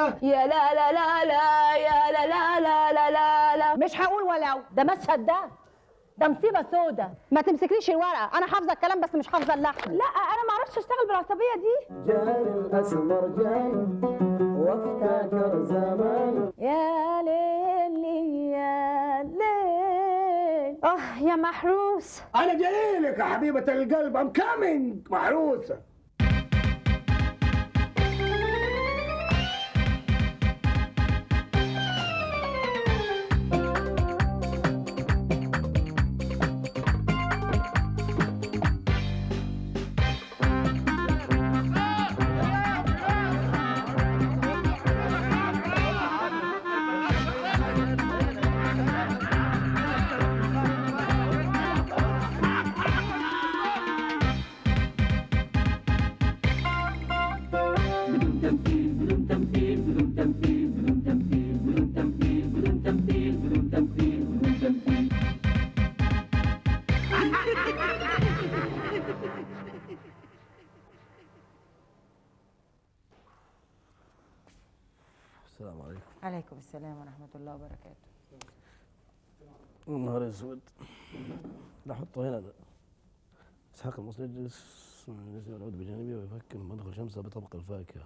يا لا لا لا لا يا لا لا لا لا لا لا مش هقول ولو ده مشهد ده ده مصيبه سودة ما تمسكليش الورقه انا حافظه الكلام بس مش حافظه اللحن لا انا ما اعرفش اشتغل بالعصبيه دي جاني الاسمر جاني وافتكر زمان يا ليل يا ليل اه يا محروس انا جاي لك يا حبيبه القلب ام كامينج محروسه السلام عليكم عليكم السلام ورحمة الله وبركاته نهار اسود ده حطه هنا ده اسحاق المصري يجلس يجلس العود بجانبه ويفكر مدخل شمسه بطبق الفاكهه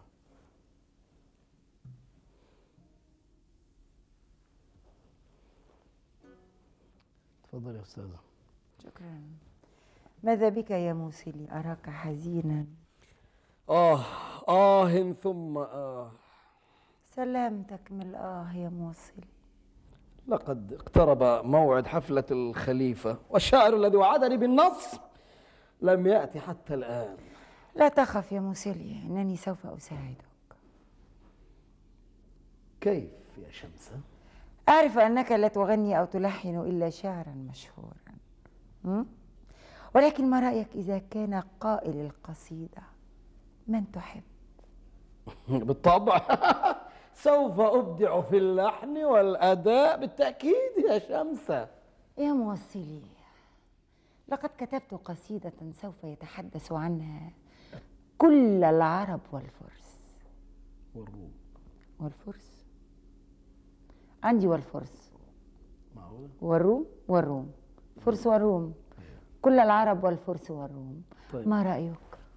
تفضل يا استاذه شكرا ماذا بك يا موسلي أراك حزينا اه اه ثم اه سلامتك من الآه يا موصلي لقد اقترب موعد حفلة الخليفة والشاعر الذي وعدني بالنص لم يأتي حتى الآن لا تخف يا موسلي إنني سوف أساعدك كيف يا شمسة؟ أعرف أنك لا تغني أو تلحن إلا شعرا مشهورا م? ولكن ما رأيك إذا كان قائل القصيدة من تحب بالطبع سوف أبدع في اللحن والأداء بالتأكيد يا شمسة يا موصلي لقد كتبت قصيدة سوف يتحدث عنها كل العرب والفرس والروم والفرس عندي والفرس معقولة؟ والروم والروم فرس والروم كل العرب والفرس والروم طيب. ما رأيك؟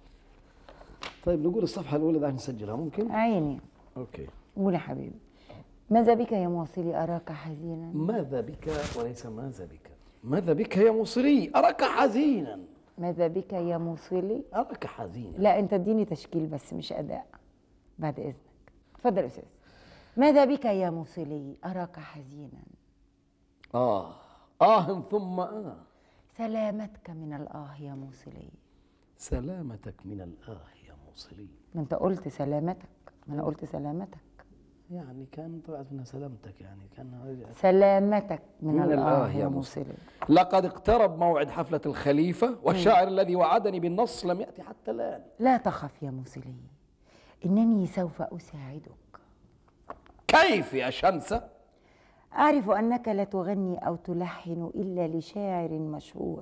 طيب نقول الصفحة الأولى ده نسجلها ممكن؟ عيني أوكي قول يا حبيبي ماذا بك يا موصلي أراك حزينا ماذا بك وليس ماذا بك ماذا بك يا مصري أراك حزينا ماذا بك يا موصلي أراك حزينا لا أنت اديني تشكيل بس مش أداء بعد إذنك اتفضل يا أستاذ ماذا بك يا موصلي أراك حزينا آه آه ثم آه سلامتك من الآه يا موصلي سلامتك من الآه يا موصلي ما أنت قلت سلامتك ما أنا قلت سلامتك يعني كان طلعت منها سلامتك يعني كان سلامتك من, من الآه يا موصلي لقد اقترب موعد حفلة الخليفة والشاعر الذي وعدني بالنص لم يأتي حتى الآن لا تخف يا موصلي إنني سوف أساعدك كيف يا شمسة؟ أعرف أنك لا تغني أو تلحن إلا لشاعر مشهور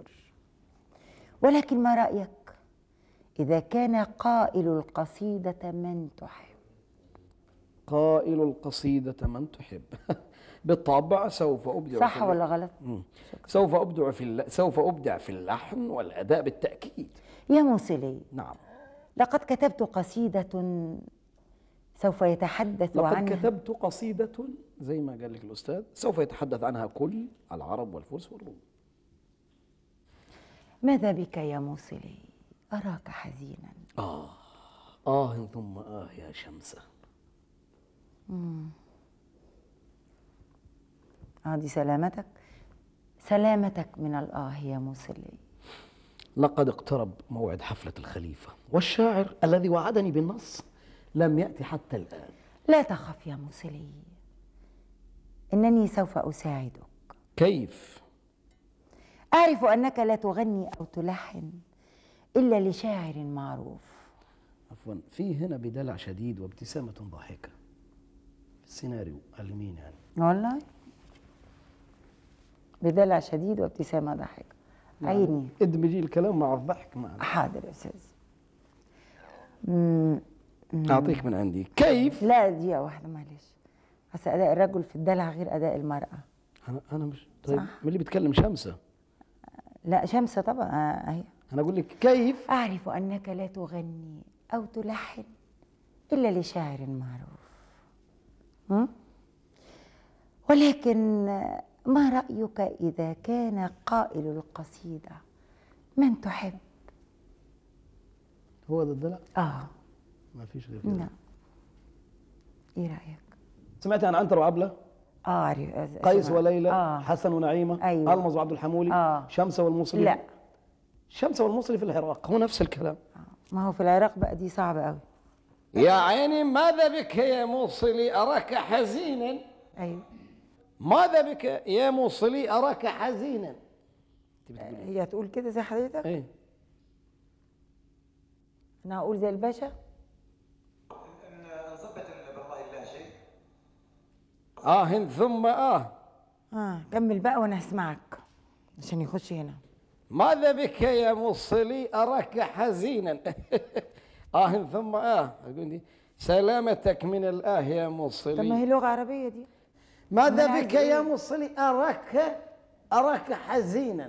ولكن ما رأيك إذا كان قائل القصيدة من تحب قائل القصيدة من تحب بالطبع سوف أبدع صح في ولا غلط؟ مم. سوف أبدع في الل... سوف أبدع في اللحن والأداء بالتأكيد يا موصلي نعم لقد كتبت قصيدة سوف يتحدث لقد عنها كتبت قصيدة زي ما قال لك الأستاذ سوف يتحدث عنها كل العرب والفرس والروم ماذا بك يا موصلي أراك حزينا آه آه ثم آه يا شمسة آه دي سلامتك سلامتك من الآه يا موصلي لقد اقترب موعد حفلة الخليفة والشاعر الذي وعدني بالنص لم يأتي حتى الآن لا تخف يا موصلي إنني سوف أساعدك كيف؟ أعرف أنك لا تغني أو تلحن إلا لشاعر معروف عفوا في هنا بدلع شديد وابتسامة ضاحكة في السيناريو على اليمين يعني والله بدلع شديد وابتسامة ضاحكة عيني ادمجي الكلام مع الضحك معنا حاضر يا أستاذ مم، اعطيك من عندي كيف لا دقيقة واحدة معلش بس أداء الرجل في الدلع غير أداء المرأة انا انا مش طيب صح. من اللي بيتكلم شمسه لا شمسة طبعا آه، أهي انا اقول لك كيف أعرف أنك لا تغني أو تلحن إلا لشاعر معروف م? ولكن ما رأيك إذا كان قائل القصيدة من تحب؟ هو ده الدلع آه ما فيش غير كده نعم إيه رأيك؟ سمعتي عن عنتر وعبله آه أعرف قيس سمعت. وليلى آه حسن ونعيمه أيوة. المز وعبد الحمولي آه. شمسه والموصلي لا شمسه والموصلي في العراق هو نفس الكلام ما هو في العراق بقى دي صعبة قوي يا عيني ماذا بك يا موصلي اراك حزينا أيوه ماذا بك يا موصلي اراك حزينا هي تقول كده زي حضرتك ايه أنا هقول زي الباشا نظبط بالله الله شيء اه ثم اه آه كمل بقى وأنا هسمعك عشان يخش هنا ماذا بك يا موصلي أراك حزينا آه ثم آه أقول لي سلامتك من الآه يا طب ما موصلي هي لغة عربية دي ماذا أنا بك عايز يا إيه؟ موصلي أراك أراك حزينا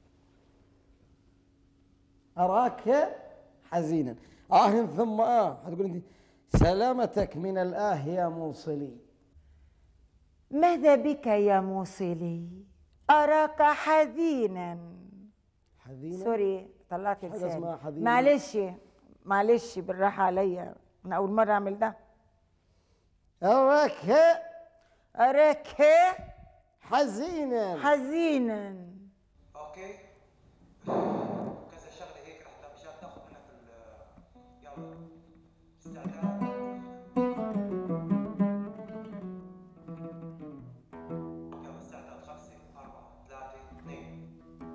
أراك حزينا آه ثم آه هتقول أنت سلامتك من الآه يا موصلي ماذا بك يا موصلي أراك حزينا حزينا سوري طلعت حاجة لساني اسمها حزينة. معلش معلش بالراحة عليا أنا أول مرة أعمل ده أراك أراك حزينا حزينا اوكي كذا شغله هيك رح مشان ناخذ منها في ال- يلا استعداد يلا استعداد خمسة أربعة ثلاثة اثنين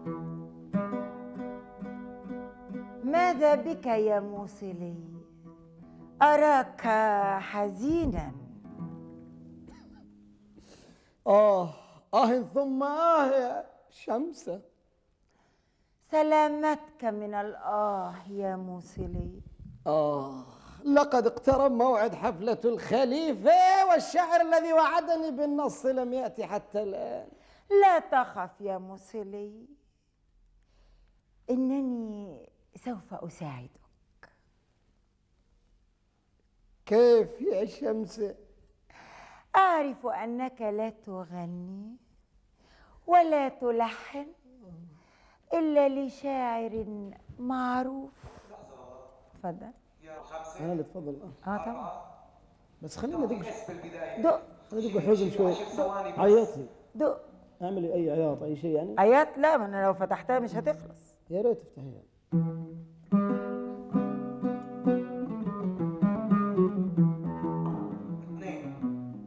ماذا بك يا موصلي أراك حزينا آه آه ثم آه يا شمسة سلامتك من الآه يا موصلي آه لقد اقترب موعد حفلة الخليفة والشاعر الذي وعدني بالنص لم يأتي حتى الآن لا تخف يا موصلي إنني سوف أساعدك كيف يا شمسة أعرف أنك لا تغني ولا تلحن إلا لشاعر معروف تفضل أنا اللي اتفضل آه. اه طبعا بس خلينا ندق بس بالبداية دق خلينا ندق حزن شوي عشر ثواني بس. عيط لي دق اعملي أي عياط أي شيء يعني آيات لا ما أنا لو فتحتها مش هتخلص يا ريت تفتحيها اثنين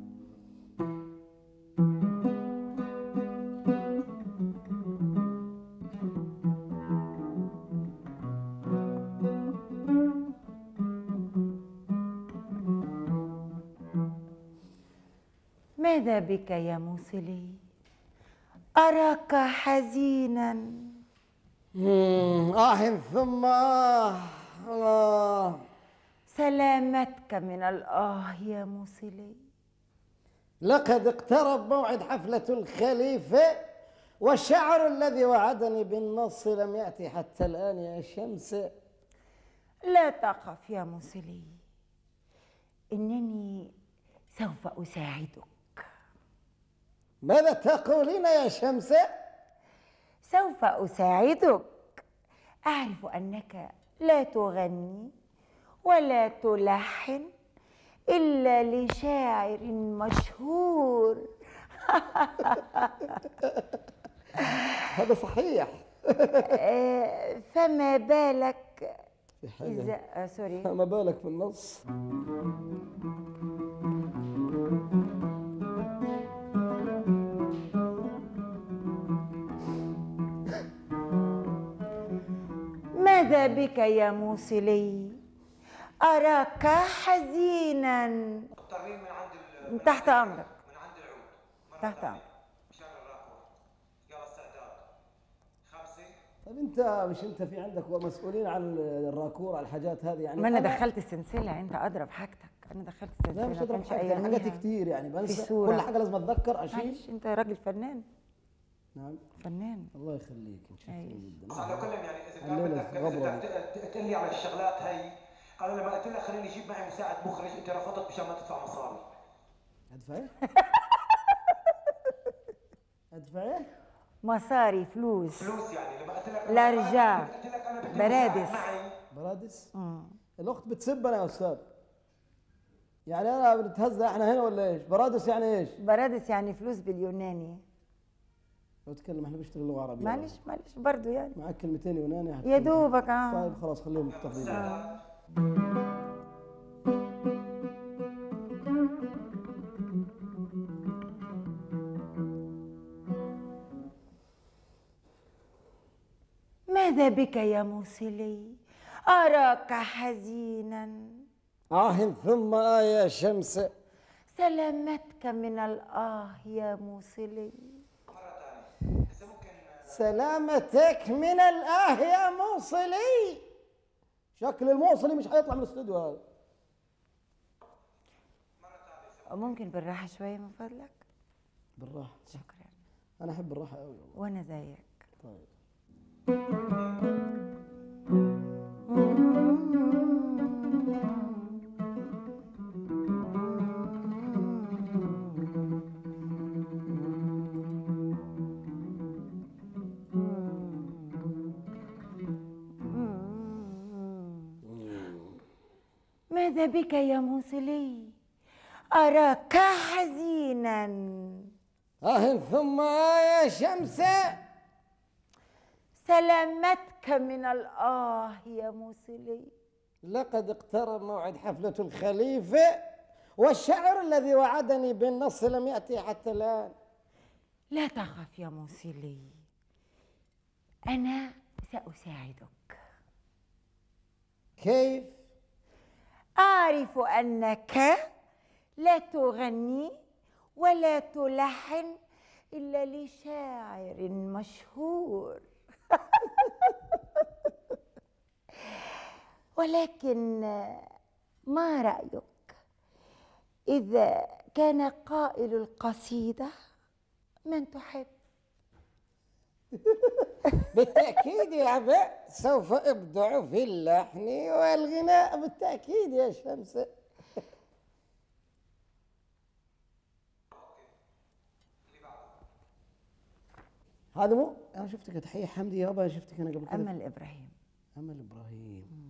ماذا بك يا موصلي أراك حزينا مم، آه ثم آه آه سلامتك من الآه يا موصلي لقد اقترب موعد حفلة الخليفة والشعر الذي وعدني بالنص لم يأتي حتى الآن يا شمس لا تخف يا موصلي إنني سوف أساعدك ماذا تقولين يا شمس سوف أساعدك أعرف أنك لا تغني ولا تلحن إلا لشاعر مشهور هذا صحيح آه، فما بالك في حاجة إذا آه سوري ما بالك في النص ماذا بك يا موصلي أراك حزينا مضطرين من عند ال- من تحت أمرك من عند العود مرة تحت ثانية. أمرك مشان الراكور يلا استعداد خمسة طيب انت مش انت في عندك مسؤولين عن الراكور على الحاجات هذه يعني ما انا دخلت السلسله انت اضرب حاجتك انا دخلت السلسله لا مش اضرب كانش حاجه حاجات أياميها. كتير يعني بنسى صورة. كل حاجه لازم اتذكر اشيل معلش انت راجل فنان نعم فنان الله يخليك متشكرين أيوة. جدا بس على كل يعني اذا كان الليلة بدك غبرة بدك ت- ت- تقول لي على الشغلات هي انا لما قلت لك خليني اجيب معي مساعد مخرج انت رفضت مشان ما تدفع مصاري ادفع ايه؟ ادفع ايه؟ مصاري فلوس فلوس يعني لما قلت لك لا رجع. قلت لك انا بدي برادس. مساعد معي برادس مم. الاخت بتسبنا يا استاذ يعني انا بنتهزأ احنا هنا ولا ايش؟ برادس يعني ايش؟ برادس يعني فلوس باليوناني بتكلم احنا بنشتغل لغه عربيه معلش معلش برضو يعني معك كلمتين يوناني يا هتفهم. دوبك اه طيب خلاص خليهم متفقين ماذا بك يا موصلي أراك حزينا آه ثم آه يا شمس سلامتك من الآه يا موصلي سلامتك من الآه يا موصلي شكل الموصلي مش هيطلع من الاستوديو هذا ممكن بالراحة شوية من فضلك بالراحة شكرا أنا أحب الراحة أوي والله وأنا زيك طيب ماذا بك يا موصلي أراك حزينا آه ثم آه يا شمس سلامتك من الآه يا موصلي لقد اقترب موعد حفلة الخليفة والشعر الذي وعدني بالنص لم يأتي حتى الآن لا تخف يا موصلي أنا سأساعدك كيف؟ أعرف أنك لا تغني ولا تلحن إلا لشاعر مشهور ولكن ما رأيك إذا كان قائل القصيدة من تحب بالتأكيد يا أبا سوف أبدع في اللحن والغناء بالتأكيد يا شمس هذا مو انا شفتك تحيه حمدي يابا أنا شفتك انا قبل كده أمل إبراهيم امل ابراهيم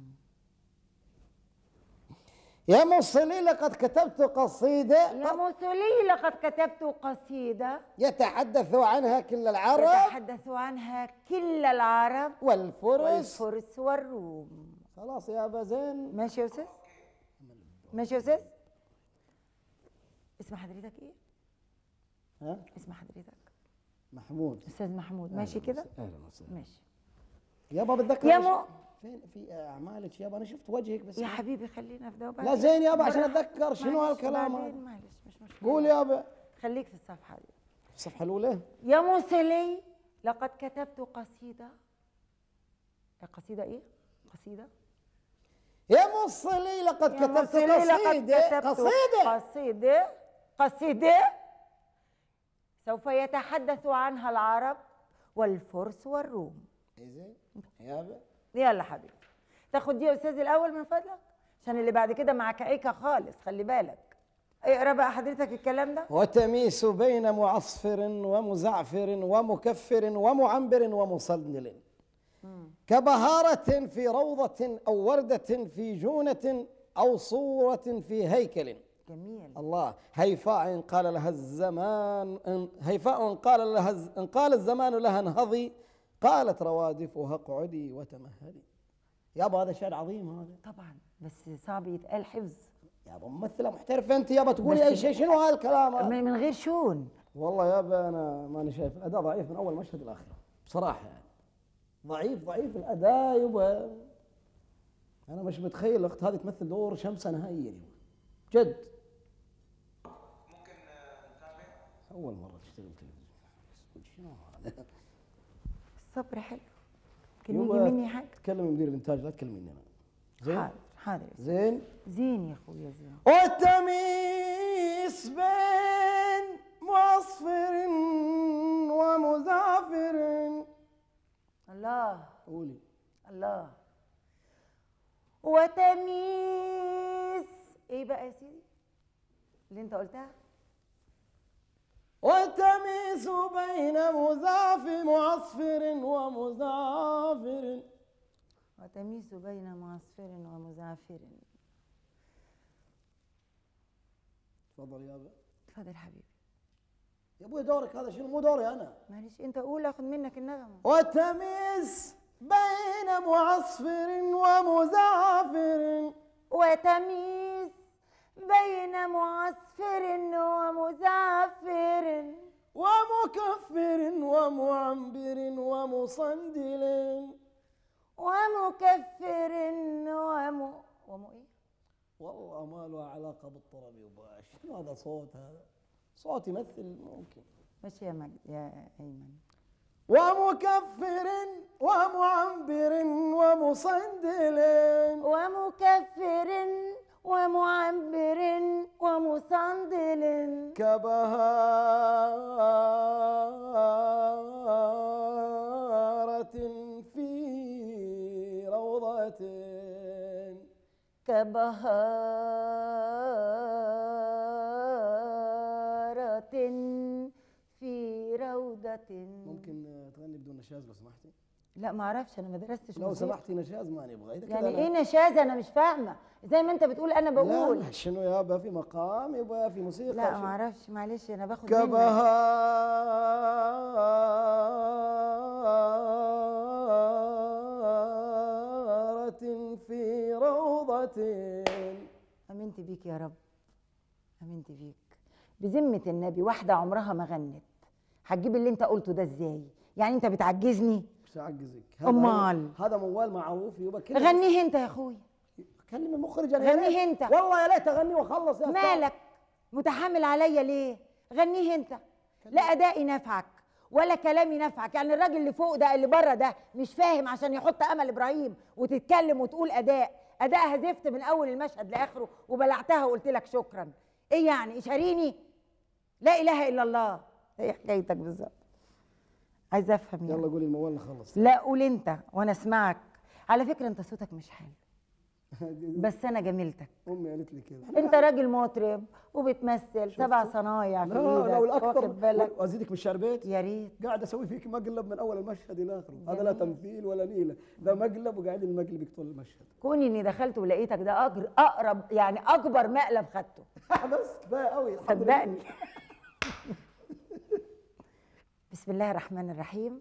يا موصلي لقد كتبت قصيده يا موصلي لقد كتبت قصيدة يتحدث عنها كل العرب يتحدث عنها كل العرب والفرس والفرس والروم خلاص يا ابا زين ماشي يا أستاذ ماشي يا أستاذ اسم حضرتك إيه؟ ها اسم حضرتك محمود أستاذ محمود ماشي كده؟ اهلا وسهلا ماشي يابا بتذكر يا إيش- مو- فين في اعمالك يابا انا شفت وجهك بس يا حبيبي خلينا في ده لا وبعدين زين يابا عشان براحتك. اتذكر شنو معلش، هالكلام بعدين هذا معلش مش مشكلة قول يابا خليك في الصفحة دي الصفحه الاولى يا موصلي لقد كتبت قصيدة قصيدة إيه؟ قصيدة يا موصلي لقد يا كتبت موصلي لقد قصيده كتبت قصيده قصيدة قصيدة سوف يتحدث عنها العرب والفرس والروم إيه زين يابا يلا حبيبي تاخد دي يا استاذ الاول من فضلك عشان اللي بعد كده معاك عيكه خالص خلي بالك اقرا بقى حضرتك الكلام ده وتميس بين معصفر ومزعفر ومكفر ومعنبر ومصندل كبهارة في روضة أو وردة في جونة أو صورة في هيكل جميل الله هيفاء قال لها الزمان إن- هيفاء قال لها الز- إن قال الزمان لها انهضي قالت روادفها اقعدي وتمهلي يابا هذا شعر عظيم هذا طبعا بس صعب يتقال حفظ يابا ممثلة محترفة أنت يابا تقولي بس- أي شيء شنو هالكلام هذا من من غير شون والله يابا انا ماني شايف الاداء ضعيف من اول مشهد لاخره بصراحه يعني ضعيف ضعيف الاداء يبا انا مش متخيل الاخت هذه تمثل دور شمسه نهائيا يبا جد ممكن آه، نتابع اول مره تشتغل تلفزيون شنو هذا الصبر حلو كان يجي يبقى مني حاجه تكلمي مدير الانتاج لا تكلميني انا زين حاضر حاضر يا سيدي. زين زين يا اخويا زين والتميس بين معصفر ومزعفر الله قولي الله وتمييز ايه بقى يا سيدي اللي انت قلتها والتميس بين مزعف معصفر ومزعفر وتمييز بين معصفر ومزعفر تفضل يا ابا اتفضل حبيبي يا ابوي دورك هذا شنو مو دوري انا معلش انت قول اخد منك النغمه والتميس بين معصفر ومزعفر وتمييز بين معصفر ومزعفر ومكفر ومعنبر ومصندل ومكفر وم وم ايه والله ما له علاقة بالطرب يبا شنو هذا صوت هذا صوت يمثل ممكن ماشي يا مجد يا ايمن ومكفر ومعنبر ومصندل ومكفر ومعنبر ومصندل كبهارة في روضة كبهارة في روضة ممكن تغني بدون نشاز لو سمحتي لا ما اعرفش انا ما درستش لو موسيقى. سمحتي نشاز ما نبغى اذا كذا يعني أنا- ايه نشاز انا مش فاهمه زي ما انت بتقول انا بقول لا شنو يابا في مقام يبقى في موسيقى لا شنو؟ ما اعرفش معلش انا باخد منك كبهارة في روضة امنت بيك يا رب امنت بيك بذمه النبي واحده عمرها ما غنت هتجيب اللي انت قلته ده ازاي يعني انت بتعجزني مش اعجزك أمال. هذا موال معروف يبقى كده غنيه انت يا اخويا كلم المخرج انا يا غنيه ريت- أنت. والله يا ليت اغني واخلص يا أستاذ. مالك متحمل عليا ليه غنيه انت لا ادائي نفعك ولا كلامي نفعك يعني الراجل اللي فوق ده اللي بره ده مش فاهم عشان يحط امل ابراهيم وتتكلم وتقول اداء ادائها زفت من اول المشهد لاخره وبلعتها وقلت لك شكرا ايه يعني اشاريني لا اله الا الله ايه حكايتك بالظبط عايزه افهم يعني. يلا قولي الموال نخلص لا قول انت وانا اسمعك على فكره انت صوتك مش حلو بس انا جميلتك امي قالت لي كده انت راجل مطرب وبتمثل سبع صنايع في لا ايدك لو الاكثر واخد بالك وازيدك من الشربيت يا ريت قاعد اسوي فيك مقلب من اول المشهد الى اخره هذا لا تمثيل ولا نيله ده مقلب وقاعد المقلب طول المشهد كوني اني دخلت ولقيتك ده أجر اقرب يعني اكبر مقلب خدته بس كفايه قوي صدقني بسم الله الرحمن الرحيم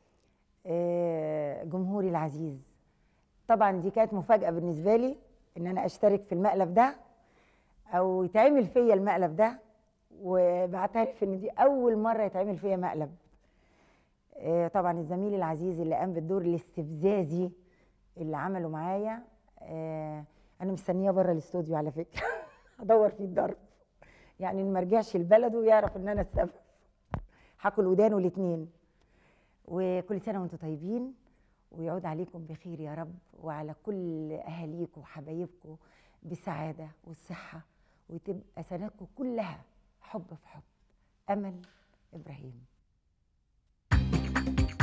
آه، جمهوري العزيز طبعا دي كانت مفاجاه بالنسبه لي ان انا اشترك في المقلب ده او يتعمل فيا المقلب ده وبعترف ان دي اول مره يتعمل فيا مقلب آه، طبعا الزميل العزيز اللي قام بالدور الاستفزازي اللي عمله معايا آه، انا مستنيه بره الاستوديو على فكره ادور فيه الضرب يعني إن ما رجعش لبلده يعرف ان انا السبب هاكل ودانه الاثنين وكل سنه وانتم طيبين ويعود عليكم بخير يا رب وعلى كل اهاليكم وحبايبكم بالسعاده والصحه وتبقى سنتكم كلها حب في حب امل ابراهيم